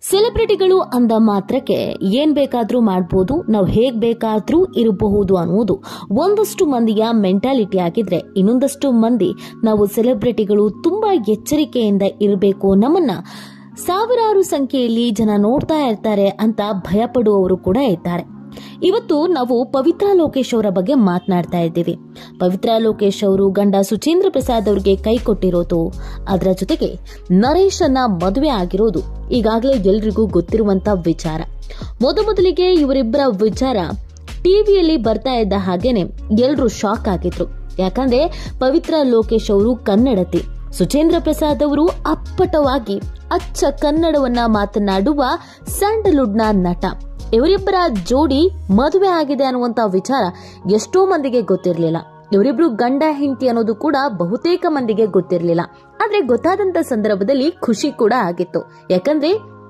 ಸೆಲೆಬ್ರಿಟಿಗಳು ಅಂದ ಮಾತ್ರಕ್ಕೆ ಏನ್ ಬೇಕಾದ್ರೂ ಮಾಡ್ಬೋದು ನಾವು ಹೇಗ್ ಬೇಕಾದ್ರೂ ಇರಬಹುದು ಅನ್ನುವುದು ಒಂದಷ್ಟು ಮಂದಿಯ ಮೆಂಟಾಲಿಟಿ ಆಗಿದ್ರೆ ಇನ್ನೊಂದಷ್ಟು ಮಂದಿ ನಾವು ಸೆಲೆಬ್ರಿಟಿಗಳು ತುಂಬಾ ಎಚ್ಚರಿಕೆಯಿಂದ ಇರಬೇಕು ನಮ್ಮನ್ನ ಸಾವಿರಾರು ಸಂಖ್ಯೆಯಲ್ಲಿ ಜನ ನೋಡ್ತಾ ಇರ್ತಾರೆ ಅಂತ ಭಯಪಡುವವರು ಕೂಡ ಇದ್ದಾರೆ ಇವತ್ತು ನಾವು ಪವಿತ್ರ ಲೋಕೇಶ್ ಅವರ ಬಗ್ಗೆ ಮಾತನಾಡ್ತಾ ಇದ್ದೀವಿ ಪವಿತ್ರ ಲೋಕೇಶ್ ಅವರು ಗಂಡ ಸುಚೇಂದ್ರ ಪ್ರಸಾದ್ ಅವರಿಗೆ ಕೈ ಕೊಟ್ಟಿರೋದು ಅದರ ಜೊತೆಗೆ ನರೇಶ್ ಅನ್ನ ಮದುವೆ ಆಗಿರೋದು ಈಗಾಗಲೇ ಎಲ್ರಿಗೂ ಗೊತ್ತಿರುವಂತ ವಿಚಾರ ಮೊದಮೊದಲಿಗೆ ಇವರಿಬ್ಬರ ವಿಚಾರ ಟಿವಿಯಲ್ಲಿ ಬರ್ತಾ ಇದ್ದ ಹಾಗೇನೆ ಎಲ್ರು ಶಾಕ್ ಆಗಿದ್ರು ಯಾಕಂದ್ರೆ ಪವಿತ್ರ ಲೋಕೇಶ್ ಅವರು ಕನ್ನಡತಿ ಸುಚೇಂದ್ರ ಪ್ರಸಾದ್ ಅವರು ಅಪ್ಪಟವಾಗಿ ಅಚ್ಚ ಕನ್ನಡವನ್ನ ಮಾತನಾಡುವ ಸ್ಯಾಂಡಲ್ವುಡ್ನ ನಟ ಇವರಿಬ್ಬರ ಜೋಡಿ ಮದುವೆ ಆಗಿದೆ ಅನ್ನುವಂತ ವಿಚಾರ ಎಷ್ಟೋ ಮಂದಿಗೆ ಗೊತ್ತಿರಲಿಲ್ಲ ಇವರಿಬ್ರು ಗಂಡ ಹೆಂಡತಿ ಅನ್ನೋದು ಕೂಡ ಬಹುತೇಕ ಮಂದಿಗೆ ಗೊತ್ತಿರಲಿಲ್ಲ ಆದ್ರೆ ಗೊತ್ತಾದಂತ ಸಂದರ್ಭದಲ್ಲಿ ಖುಷಿ ಕೂಡ ಆಗಿತ್ತು ಯಾಕಂದ್ರೆ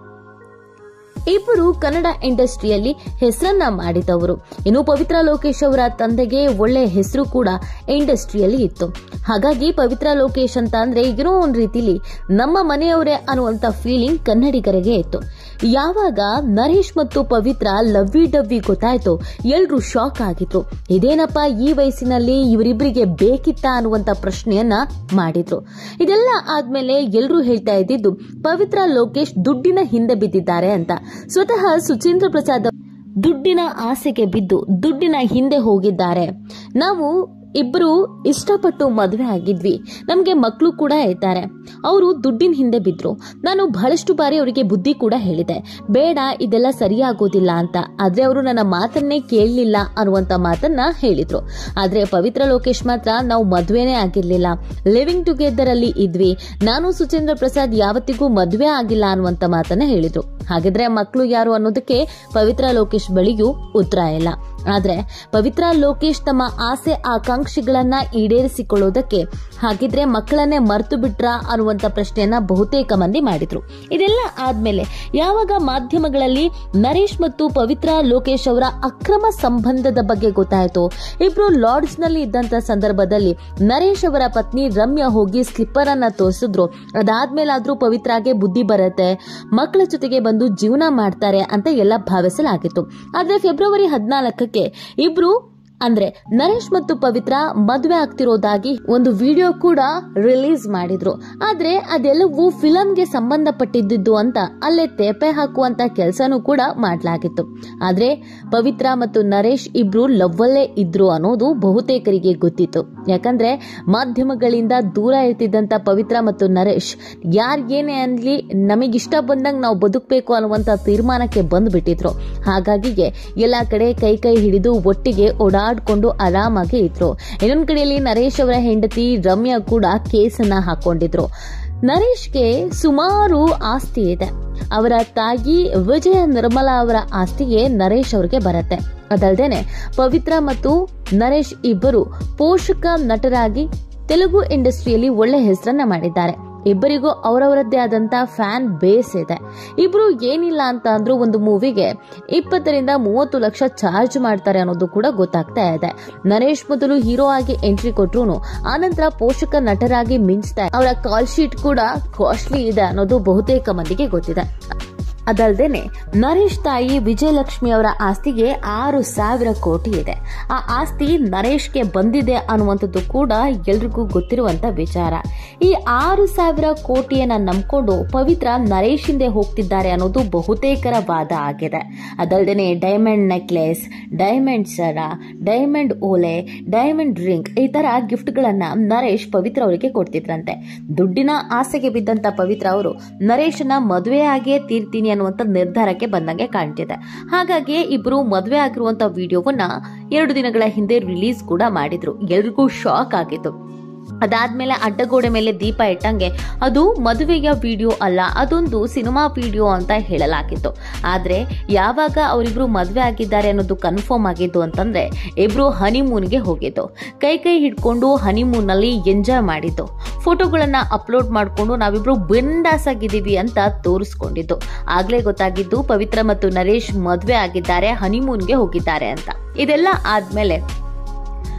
ಇಬ್ಬರು ಕನ್ನಡ ಇಂಡಸ್ಟ್ರಿಯಲ್ಲಿ ಹೆಸರನ್ನ ಮಾಡಿದವರು ಇನ್ನು ಪವಿತ್ರ ಲೋಕೇಶ್ ಅವರ ತಂದೆಗೆ ಒಳ್ಳೆ ಹೆಸರು ಕೂಡ ಇಂಡಸ್ಟ್ರಿಯಲ್ಲಿ ಇತ್ತು ಹಾಗಾಗಿ ಪವಿತ್ರ ಲೋಕೇಶ್ ಅಂತ ಅಂದ್ರೆ ಏನೋ ಒಂದ್ ರೀತಿಲಿ ನಮ್ಮ ಮನೆಯವರೇ ಅನ್ನುವಂತ ಫೀಲಿಂಗ್ ಕನ್ನಡಿಗರಿಗೆ ಇತ್ತು ಯಾವಾಗ ನರೇಶ್ ಮತ್ತು ಪವಿತ್ರ ಲವ್ವಿ ಡವ್ವಿ ಗೊತ್ತಾಯ್ತು ಎಲ್ರು ಶಾಕ್ ಆಗಿದ್ರು ಇದೇನಪ್ಪ ಈ ವಯಸ್ಸಿನಲ್ಲಿ ಇವರಿಬ್ಬರಿಗೆ ಬೇಕಿತ್ತ ಅನ್ನುವಂತ ಪ್ರಶ್ನೆಯನ್ನ ಮಾಡಿದ್ರು ಇದೆಲ್ಲ ಆದ್ಮೇಲೆ ಎಲ್ರು ಹೇಳ್ತಾ ಇದ್ದಿದ್ದು ಪವಿತ್ರ ಲೋಕೇಶ್ ದುಡ್ಡಿನ ಹಿಂದೆ ಬಿದ್ದಿದ್ದಾರೆ ಅಂತ ಸ್ವತಃ ಸುಚೇಂದ್ರ ಪ್ರಸಾದ್ ದುಡ್ಡಿನ ಆಸೆಗೆ ಬಿದ್ದು ದುಡ್ಡಿನ ಹಿಂದೆ ಹೋಗಿದ್ದಾರೆ ನಾವು ಇಬ್ಬರು ಇಷ್ಟಪಟ್ಟು ಮದುವೆ ಆಗಿದ್ವಿ ನಮಗೆ ಮಕ್ಕಳು ಕೂಡ ಇದ್ದಾರೆ ಅವರು ದುಡ್ಡಿನ ಹಿಂದೆ ಬಿದ್ರು ನಾನು ಬಹಳಷ್ಟು ಬಾರಿ ಅವರಿಗೆ ಬುದ್ಧಿ ಕೂಡ ಹೇಳಿದೆ ಬೇಡ ಇದೆಲ್ಲ ಸರಿಯಾಗೋದಿಲ್ಲ ಅಂತ ಆದ್ರೆ ಅವರು ನನ್ನ ಮಾತನ್ನೇ ಕೇಳಲಿಲ್ಲ ಅನ್ನುವಂತ ಮಾತನ್ನ ಹೇಳಿದ್ರು ಆದ್ರೆ ಪವಿತ್ರ ಲೋಕೇಶ್ ಮಾತ್ರ ನಾವು ಮದುವೆನೇ ಆಗಿರ್ಲಿಲ್ಲ ಲಿವಿಂಗ್ ಟುಗೆದರ್ ಅಲ್ಲಿ ಇದ್ವಿ ನಾನು ಸುಚೇಂದ್ರ ಪ್ರಸಾದ್ ಯಾವತ್ತಿಗೂ ಮದುವೆ ಆಗಿಲ್ಲ ಅನ್ನುವಂತ ಮಾತನ್ನ ಹೇಳಿದ್ರು ಹಾಗಿದ್ರೆ ಮಕ್ಕಳು ಯಾರು ಅನ್ನೋದಕ್ಕೆ ಪವಿತ್ರ ಲೋಕೇಶ್ ಬಳಿಯೂ ಉತ್ತರ ಇಲ್ಲ ಆದ್ರೆ ಪವಿತ್ರ ಲೋಕೇಶ್ ತಮ್ಮ ಆಸೆ ಆಕಾಂಕ್ಷೆಗಳನ್ನ ಈಡೇರಿಸಿಕೊಳ್ಳೋದಕ್ಕೆ ಹಾಗಿದ್ರೆ ಮಕ್ಕಳನ್ನೇ ಮರ್ತು ಬಿಟ್ರಾ ಅನ್ನುವಂತ ಪ್ರಶ್ನೆಯನ್ನ ಬಹುತೇಕ ಮಂದಿ ಮಾಡಿದ್ರು ಇದೆಲ್ಲ ಆದ್ಮೇಲೆ ಯಾವಾಗ ಮಾಧ್ಯಮಗಳಲ್ಲಿ ನರೇಶ್ ಮತ್ತು ಪವಿತ್ರ ಲೋಕೇಶ್ ಅವರ ಅಕ್ರಮ ಸಂಬಂಧದ ಬಗ್ಗೆ ಗೊತ್ತಾಯ್ತು ಇಬ್ರು ಲಾಡ್ಜ್ ನಲ್ಲಿ ಇದ್ದಂತ ಸಂದರ್ಭದಲ್ಲಿ ನರೇಶ್ ಅವರ ಪತ್ನಿ ರಮ್ಯಾ ಹೋಗಿ ಸ್ಲಿಪ್ಪರ್ ಅನ್ನ ತೋರಿಸಿದ್ರು ಅದಾದ್ಮೇಲಾದ್ರೂ ಪವಿತ್ರಾಗೆ ಬುದ್ಧಿ ಬರುತ್ತೆ ಮಕ್ಕಳ ಜೊತೆಗೆ ಬಂದು ಜೀವನ ಮಾಡ್ತಾರೆ ಅಂತ ಎಲ್ಲ ಭಾವಿಸಲಾಗಿತ್ತು ಆದ್ರೆ ಫೆಬ್ರವರಿ ಹದಿನಾಲ್ಕಕ್ಕೆ ಇಬ್ರು ಅಂದ್ರೆ ನರೇಶ್ ಮತ್ತು ಪವಿತ್ರ ಮದುವೆ ಆಗ್ತಿರೋದಾಗಿ ಒಂದು ವಿಡಿಯೋ ಕೂಡ ರಿಲೀಸ್ ಮಾಡಿದ್ರು ಆದ್ರೆ ಅದೆಲ್ಲವೂ ಫಿಲಂಗೆ ಸಂಬಂಧಪಟ್ಟಿದ್ದು ಅಂತ ಅಲ್ಲೇ ತೇಪೆ ಹಾಕುವಂತ ಕೆಲಸನೂ ಕೂಡ ಮಾಡಲಾಗಿತ್ತು ಆದ್ರೆ ಪವಿತ್ರ ಮತ್ತು ನರೇಶ್ ಇಬ್ರು ಲವ್ವಲ್ಲೇ ಇದ್ರು ಅನ್ನೋದು ಬಹುತೇಕರಿಗೆ ಗೊತ್ತಿತ್ತು ಯಾಕಂದ್ರೆ ಮಾಧ್ಯಮಗಳಿಂದ ದೂರ ಇರ್ತಿದ್ದಂತ ಪವಿತ್ರ ಮತ್ತು ನರೇಶ್ ಯಾರ್ ಏನೇ ಅನ್ಲಿ ನಮಗಿಷ್ಟ ಬಂದಂಗ್ ನಾವು ಬದುಕಬೇಕು ಅನ್ನುವಂತ ತೀರ್ಮಾನಕ್ಕೆ ಬಂದ್ಬಿಟ್ಟಿದ್ರು ಹಾಗಾಗಿಗೆ ಎಲ್ಲಾ ಕಡೆ ಕೈ ಕೈ ಹಿಡಿದು ಒಟ್ಟಿಗೆ ಓಡಾಡ್ಕೊಂಡು ಆರಾಮಾಗಿ ಇದ್ರು ಇನ್ನೊಂದ್ ಕಡೆಯಲ್ಲಿ ನರೇಶ್ ಅವರ ಹೆಂಡತಿ ರಮ್ಯಾ ಕೂಡ ಕೇಸನ್ನ ಹಾಕೊಂಡಿದ್ರು ನರೇಶ್ಗೆ ಸುಮಾರು ಆಸ್ತಿ ಇದೆ ಅವರ ತಾಯಿ ವಿಜಯ ನಿರ್ಮಲಾ ಅವರ ಆಸ್ತಿಗೆ ನರೇಶ್ ಅವರಿಗೆ ಬರುತ್ತೆ ಅದಲ್ದೇನೆ ಪವಿತ್ರ ಮತ್ತು ನರೇಶ್ ಇಬ್ಬರು ಪೋಷಕ ನಟರಾಗಿ ತೆಲುಗು ಇಂಡಸ್ಟ್ರಿಯಲ್ಲಿ ಒಳ್ಳೆ ಹೆಸರನ್ನ ಮಾಡಿದ್ದಾರೆ ಇಬ್ಬರಿಗೂ ಅವರವರದ್ದೇ ಆದಂತ ಫ್ಯಾನ್ ಬೇಸ್ ಇದೆ ಇಬ್ರು ಏನಿಲ್ಲ ಅಂತ ಅಂದ್ರೂ ಒಂದು ಮೂವಿಗೆ ಇಪ್ಪತ್ತರಿಂದ ಮೂವತ್ತು ಲಕ್ಷ ಚಾರ್ಜ್ ಮಾಡ್ತಾರೆ ಅನ್ನೋದು ಕೂಡ ಗೊತ್ತಾಗ್ತಾ ಇದೆ ನರೇಶ್ ಮೊದಲು ಹೀರೋ ಆಗಿ ಎಂಟ್ರಿ ಕೊಟ್ರು ಆನಂತರ ಪೋಷಕ ನಟರಾಗಿ ಮಿಂಚ್ತಾ ಅವರ ಕಾಲ್ ಶೀಟ್ ಕೂಡ ಕಾಸ್ಟ್ಲಿ ಇದೆ ಅನ್ನೋದು ಬಹುತೇಕ ಮಂದಿಗೆ ಗೊತ್ತಿದೆ ಅದಲ್ದೇನೆ ನರೇಶ್ ತಾಯಿ ವಿಜಯಲಕ್ಷ್ಮಿ ಅವರ ಆಸ್ತಿಗೆ ಆರು ಸಾವಿರ ಕೋಟಿ ಇದೆ ಆ ಆಸ್ತಿ ನರೇಶ್ಗೆ ಬಂದಿದೆ ಅನ್ನುವಂಥದ್ದು ಕೂಡ ಎಲ್ರಿಗೂ ಗೊತ್ತಿರುವಂತ ವಿಚಾರ ಈ ಆರು ಸಾವಿರ ಕೋಟಿಯನ್ನ ನಂಬ್ಕೊಂಡು ಪವಿತ್ರ ನರೇಶ್ ಹಿಂದೆ ಹೋಗ್ತಿದ್ದಾರೆ ಅನ್ನೋದು ಬಹುತೇಕರ ವಾದ ಆಗಿದೆ ಅದಲ್ದೇನೆ ಡೈಮಂಡ್ ನೆಕ್ಲೆಸ್ ಡೈಮಂಡ್ ಸರ ಡೈಮಂಡ್ ಓಲೆ ಡೈಮಂಡ್ ರಿಂಗ್ ಈ ತರ ಗಿಫ್ಟ್ಗಳನ್ನ ನರೇಶ್ ಪವಿತ್ರ ಅವರಿಗೆ ಕೊಡ್ತಿದ್ರಂತೆ ದುಡ್ಡಿನ ಆಸೆಗೆ ಬಿದ್ದಂತ ಪವಿತ್ರ ಅವರು ನರೇಶನ ಮದುವೆಯಾಗಿಯೇ ತೀರ್ತೀನಿ ಅನ್ನುವಂತ ನಿರ್ಧಾರಕ್ಕೆ ಬಂದಂಗೆ ಕಾಣ್ತಿದೆ ಹಾಗಾಗಿ ಇಬ್ರು ಮದುವೆ ಆಗಿರುವಂತ ವಿಡಿಯೋವನ್ನ ಎರಡು ದಿನಗಳ ಹಿಂದೆ ರಿಲೀಸ್ ಕೂಡ ಮಾಡಿದ್ರು ಎಲ್ರಿಗೂ ಶಾಕ್ ಆಗಿತ್ತು ಅದಾದ್ಮೇಲೆ ಅಡ್ಡಗೋಡೆ ಮೇಲೆ ದೀಪ ಇಟ್ಟಂಗೆ ಅದು ಮದುವೆಯ ವಿಡಿಯೋ ಅಲ್ಲ ಅದೊಂದು ಸಿನಿಮಾ ವಿಡಿಯೋ ಅಂತ ಹೇಳಲಾಗಿತ್ತು ಆದ್ರೆ ಯಾವಾಗ ಅವರಿಬ್ರು ಮದುವೆ ಆಗಿದ್ದಾರೆ ಅನ್ನೋದು ಕನ್ಫರ್ಮ್ ಆಗಿದ್ದು ಅಂತಂದ್ರೆ ಇಬ್ರು ಹನಿಮೂನ್ಗೆ ಹೋಗಿದ್ದು ಕೈ ಕೈ ಹಿಡ್ಕೊಂಡು ಹನಿಮೂನ್ ನಲ್ಲಿ ಎಂಜಾಯ್ ಮಾಡಿದ್ದು ಫೋಟೋಗಳನ್ನ ಅಪ್ಲೋಡ್ ಮಾಡಿಕೊಂಡು ನಾವಿಬ್ರು ಬಿಂದಾಸ್ ಆಗಿದ್ದೀವಿ ಅಂತ ತೋರಿಸ್ಕೊಂಡಿದ್ದು ಆಗ್ಲೇ ಗೊತ್ತಾಗಿದ್ದು ಪವಿತ್ರ ಮತ್ತು ನರೇಶ್ ಮದುವೆ ಆಗಿದ್ದಾರೆ ಹನಿಮೂನ್ಗೆ ಹೋಗಿದ್ದಾರೆ ಅಂತ ಇದೆಲ್ಲ ಆದ್ಮೇಲೆ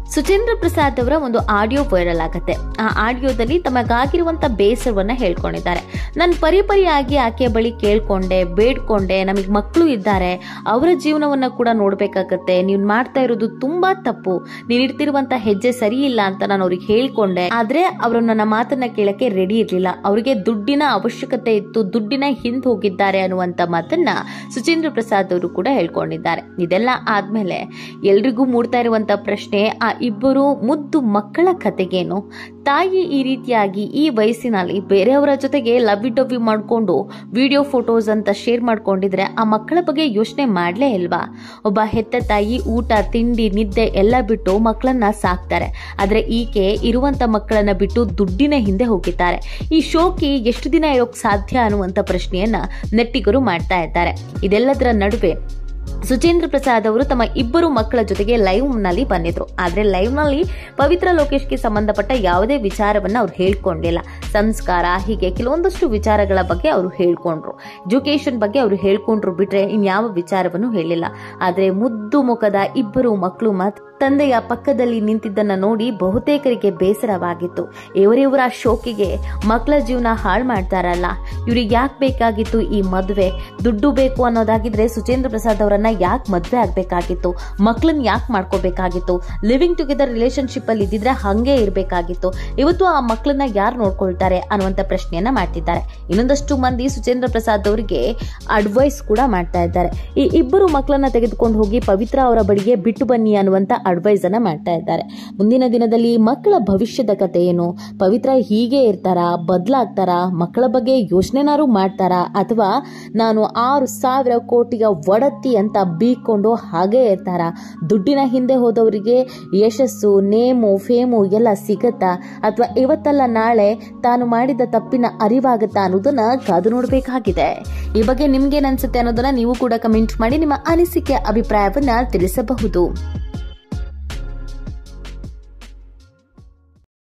ಸುಚೇಂದ್ರ ಪ್ರಸಾದ್ ಅವರ ಒಂದು ಆಡಿಯೋ ವೈರಲ್ ಆಗುತ್ತೆ ಆ ಆಡಿಯೋದಲ್ಲಿ ತಮಗಾಗಿರುವಂತ ಬೇಸರವನ್ನ ಹೇಳ್ಕೊಂಡಿದ್ದಾರೆ ನಾನು ಪರಿಪರಿಯಾಗಿ ಆಕೆಯ ಬಳಿ ಕೇಳ್ಕೊಂಡೆ ಬೇಡ್ಕೊಂಡೆ ನಮಗೆ ಮಕ್ಕಳು ಇದ್ದಾರೆ ಅವರ ಜೀವನವನ್ನ ಕೂಡ ನೋಡ್ಬೇಕಾಗತ್ತೆ ನೀವು ಮಾಡ್ತಾ ಇರೋದು ತುಂಬಾ ತಪ್ಪು ನೀನ್ ಇಡ್ತಿರುವಂತ ಹೆಜ್ಜೆ ಸರಿ ಇಲ್ಲ ಅಂತ ನಾನು ಅವ್ರಿಗೆ ಹೇಳ್ಕೊಂಡೆ ಆದ್ರೆ ಅವರು ನನ್ನ ಮಾತನ್ನ ಕೇಳಕ್ಕೆ ರೆಡಿ ಇರ್ಲಿಲ್ಲ ಅವರಿಗೆ ದುಡ್ಡಿನ ಅವಶ್ಯಕತೆ ಇತ್ತು ದುಡ್ಡಿನ ಹಿಂದ್ ಹೋಗಿದ್ದಾರೆ ಅನ್ನುವಂತ ಮಾತನ್ನ ಸುಚೇಂದ್ರ ಪ್ರಸಾದ್ ಅವರು ಕೂಡ ಹೇಳ್ಕೊಂಡಿದ್ದಾರೆ ಇದೆಲ್ಲ ಆದ್ಮೇಲೆ ಎಲ್ರಿಗೂ ಮೂಡ್ತಾ ಇರುವಂತ ಪ್ರಶ್ನೆ ಆ ಇಬ್ಬರು ಮುದ್ದು ಮಕ್ಕಳ ಕತೆಗೇನು ತಾಯಿ ಈ ರೀತಿಯಾಗಿ ಈ ವಯಸ್ಸಿನಲ್ಲಿ ಬೇರೆಯವರ ಜೊತೆಗೆ ಲವ್ವಿ ಡವ್ವಿ ಮಾಡ್ಕೊಂಡು ವಿಡಿಯೋ ಫೋಟೋಸ್ ಅಂತ ಶೇರ್ ಮಾಡ್ಕೊಂಡಿದ್ರೆ ಆ ಮಕ್ಕಳ ಬಗ್ಗೆ ಯೋಚನೆ ಮಾಡ್ಲೇ ಇಲ್ವಾ ಒಬ್ಬ ಹೆತ್ತ ತಾಯಿ ಊಟ ತಿಂಡಿ ನಿದ್ದೆ ಎಲ್ಲ ಬಿಟ್ಟು ಮಕ್ಕಳನ್ನ ಸಾಕ್ತಾರೆ ಆದ್ರೆ ಈಕೆ ಇರುವಂತ ಮಕ್ಕಳನ್ನ ಬಿಟ್ಟು ದುಡ್ಡಿನ ಹಿಂದೆ ಹೋಗಿದ್ದಾರೆ ಈ ಶೋಕಿ ಎಷ್ಟು ದಿನ ಇರೋಕ್ ಸಾಧ್ಯ ಅನ್ನುವಂತ ಪ್ರಶ್ನೆಯನ್ನ ನೆಟ್ಟಿಗರು ಮಾಡ್ತಾ ಇದ್ದಾರೆ ಇದೆಲ್ಲದರ ನಡುವೆ ಸುಚೇಂದ್ರ ಪ್ರಸಾದ್ ಅವರು ತಮ್ಮ ಇಬ್ಬರು ಮಕ್ಕಳ ಜೊತೆಗೆ ಲೈವ್ ನಲ್ಲಿ ಬಂದಿದ್ರು ಆದ್ರೆ ಲೈವ್ ನಲ್ಲಿ ಪವಿತ್ರ ಲೋಕೇಶ್ಗೆ ಸಂಬಂಧಪಟ್ಟ ಯಾವುದೇ ವಿಚಾರವನ್ನ ಅವ್ರು ಹೇಳ್ಕೊಂಡಿಲ್ಲ ಸಂಸ್ಕಾರ ಹೀಗೆ ಕೆಲವೊಂದಷ್ಟು ವಿಚಾರಗಳ ಬಗ್ಗೆ ಅವರು ಹೇಳ್ಕೊಂಡ್ರು ಎಜುಕೇಶನ್ ಬಗ್ಗೆ ಅವರು ಹೇಳ್ಕೊಂಡ್ರು ಬಿಟ್ರೆ ಇನ್ಯಾವ ವಿಚಾರವನ್ನು ಹೇಳಿಲ್ಲ ಆದ್ರೆ ಮುದ್ದು ಮುಖದ ಇಬ್ಬರು ಮಕ್ಕಳು ಮಾತ್ರ ತಂದೆಯ ಪಕ್ಕದಲ್ಲಿ ನಿಂತಿದ್ದನ್ನ ನೋಡಿ ಬಹುತೇಕರಿಗೆ ಬೇಸರವಾಗಿತ್ತು ಇವರಿವರ ಶೋಕಿಗೆ ಮಕ್ಕಳ ಜೀವನ ಹಾಳು ಮಾಡ್ತಾರಲ್ಲ ಇವ್ರಿಗೆ ಯಾಕೆ ಬೇಕಾಗಿತ್ತು ಈ ಮದುವೆ ದುಡ್ಡು ಬೇಕು ಅನ್ನೋದಾಗಿದ್ರೆ ಸುಚೇಂದ್ರ ಪ್ರಸಾದ್ ಅವರನ್ನ ಯಾಕೆ ಮದುವೆ ಆಗ್ಬೇಕಾಗಿತ್ತು ಮಕ್ಕಳನ್ನ ಯಾಕೆ ಮಾಡ್ಕೋಬೇಕಾಗಿತ್ತು ಲಿವಿಂಗ್ ಟುಗೆದರ್ ರಿಲೇಶನ್ಶಿಪ್ ಅಲ್ಲಿ ಇದ್ದಿದ್ರೆ ಹಂಗೆ ಇರಬೇಕಾಗಿತ್ತು ಇವತ್ತು ಆ ಮಕ್ಕಳನ್ನ ಯಾರು ನೋಡ್ಕೊಳ್ತಾರೆ ಅನ್ನುವಂತ ಪ್ರಶ್ನೆಯನ್ನ ಮಾಡ್ತಿದ್ದಾರೆ ಇನ್ನೊಂದಷ್ಟು ಮಂದಿ ಸುಚೇಂದ್ರ ಪ್ರಸಾದ್ ಅವರಿಗೆ ಅಡ್ವೈಸ್ ಕೂಡ ಮಾಡ್ತಾ ಇದ್ದಾರೆ ಈ ಇಬ್ಬರು ಮಕ್ಕಳನ್ನ ತೆಗೆದುಕೊಂಡು ಹೋಗಿ ಪವಿತ್ರ ಅವರ ಬಳಿಗೆ ಬಿಟ್ಟು ಬನ್ನಿ ಅನ್ನುವಂತ ಅಡ್ವೈಸ್ ಅನ್ನ ಮಾಡ್ತಾ ಇದ್ದಾರೆ ಮುಂದಿನ ದಿನದಲ್ಲಿ ಮಕ್ಕಳ ಭವಿಷ್ಯದ ಕತೆ ಏನು ಪವಿತ್ರ ಹೀಗೆ ಇರ್ತಾರಾ ಬದಲಾಗ್ತಾರಾ ಮಕ್ಕಳ ಬಗ್ಗೆ ಯೋಚನೆನಾರು ಮಾಡ್ತಾರಾ ಅಥವಾ ನಾನು ಆರು ಸಾವಿರ ಕೋಟಿಯ ಒಡತಿ ಅಂತ ಬೀಕೊಂಡು ಹಾಗೇ ಇರ್ತಾರಾ ದುಡ್ಡಿನ ಹಿಂದೆ ಹೋದವರಿಗೆ ಯಶಸ್ಸು ನೇಮು ಫೇಮು ಎಲ್ಲ ಸಿಗತ್ತಾ ಅಥವಾ ಇವತ್ತಲ್ಲ ನಾಳೆ ತಾನು ಮಾಡಿದ ತಪ್ಪಿನ ಅರಿವಾಗತ್ತಾ ಅನ್ನೋದನ್ನ ಕಾದು ನೋಡಬೇಕಾಗಿದೆ ಈ ಬಗ್ಗೆ ನಿಮ್ಗೇನ್ ಅನ್ಸುತ್ತೆ ಅನ್ನೋದನ್ನ ನೀವು ಕೂಡ ಕಮೆಂಟ್ ಮಾಡಿ ನಿಮ್ಮ ಅನಿಸಿಕೆ ಅಭಿಪ್ರಾಯವನ್ನ ತಿಳಿಸಬಹುದು